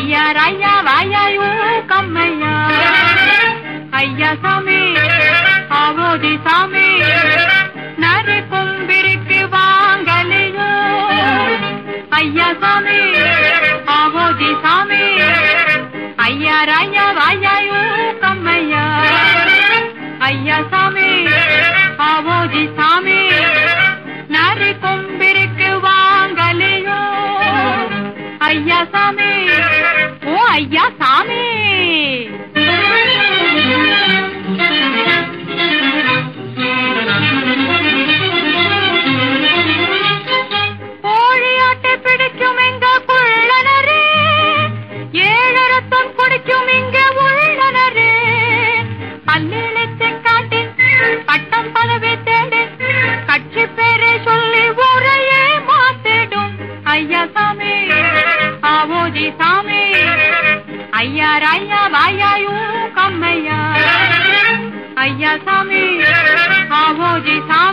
ஐயா ராயா வாயாயோ கம்மையா ஐயா சாமி ஆவோதி சாமி நரி கும்பிருக்கு வாங்கலையோ ஐயா சாமி ஆவோதி சாமி ஐயா ராயா வாயாயோ கம்மையா ஐயா சாமி ஆவோதி சாமி நரி கொம்பிருக்கு வாங்கலையோ ஐயா சாமி ஓ ஐயா சாமி கோழியாட்டை பிடிக்கும் எங்க குள்ளனரே ஏழரத்தம் குடிக்கும் இங்க உள்ளனரே பல்லிழத்தை காட்டி பட்டம் பதவி தேடி கட்சி பேரை சொல்லி ஊரையே மாத்திடும் ஐயா சாமி ஆவோஜி சாமி ஐயா ராயா வாயாயும் கம்மையா ஐயா சாமி ஆவோஜி சாமி